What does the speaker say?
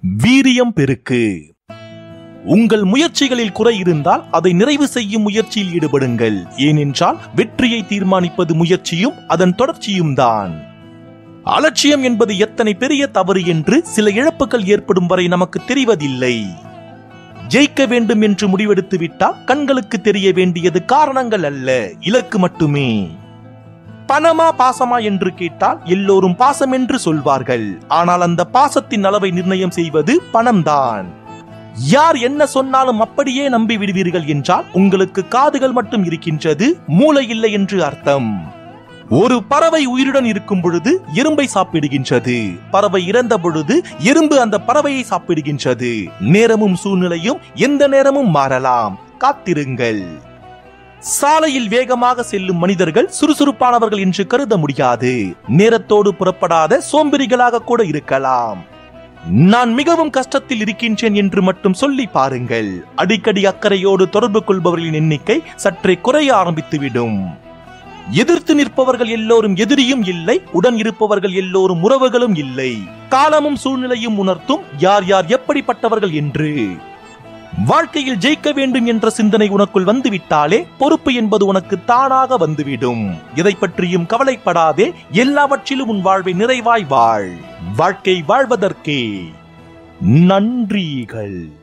வீரியம் பெருக்கு உங்கள் முயற்சிகளில் குறை இருந்தால் அதை நிறைவு செய்யும் முயற்சியில் ஈடுபடுங்கள் ஏனென்றால் வெற்றியை தீர்மானிப்பது முயற்சியும் அதன் தொடர்ச்சியும் தான் அலட்சியம் என்பது எத்தனை பெரிய தவறு என்று சில இழப்புகள் ஏற்படும் வரை நமக்கு தெரிவதில்லை ஜெயிக்க வேண்டும் என்று முடிவெடுத்து விட்டால் கண்களுக்கு தெரிய வேண்டியது காரணங்கள் அல்ல இலக்கு மட்டுமே பணமா பாசமா என்று கேட்டால் எல்லோரும் பாசம் என்று சொல்வார்கள் ஆனால் அந்த பாசத்தின் அளவை நிர்ணயம் செய்வது பணம்தான் யார் என்ன சொன்னாலும் அப்படியே நம்பி விடுவீர்கள் என்றால் உங்களுக்கு காதுகள் மட்டும் இருக்கின்றது மூளை இல்லை என்று அர்த்தம் ஒரு பறவை உயிருடன் இருக்கும் பொழுது எறும்பை சாப்பிடுகின்றது பறவை இறந்த பொழுது எறும்பு அந்த பறவையை சாப்பிடுகின்றது நேரமும் சூழ்நிலையும் எந்த நேரமும் மாறலாம் காத்திருங்கள் சாலையில் வேகமாக செல்லும் மனிதர்கள் சுறுசுறுப்பானவர்கள் என்று கருத முடியாது நேரத்தோடு புறப்படாத சோம்பேறிகளாக கூட இருக்கலாம் நான் மிகவும் கஷ்டத்தில் இருக்கின்றேன் என்று மட்டும் சொல்லி பாருங்கள் அடிக்கடி அக்கறையோடு தொடர்பு கொள்பவர்களின் எண்ணிக்கை சற்றே குறைய ஆரம்பித்துவிடும் எதிர்த்து நிற்பவர்கள் எல்லோரும் எதிரியும் இல்லை உடன் இருப்பவர்கள் எல்லோரும் உறவுகளும் இல்லை காலமும் சூழ்நிலையும் உணர்த்தும் யார் யார் எப்படிப்பட்டவர்கள் என்று வாழ்க்கையில் ஜெயிக்க வேண்டும் என்ற சிந்தனை உனக்குள் வந்துவிட்டாலே பொறுப்பு என்பது உனக்கு தானாக வந்துவிடும் எதை பற்றியும் கவலைப்படாதே எல்லாவற்றிலும் உன் வாழ்வை நிறைவாய் வாழ் வாழ்க்கை வாழ்வதற்கே நன்றிகள்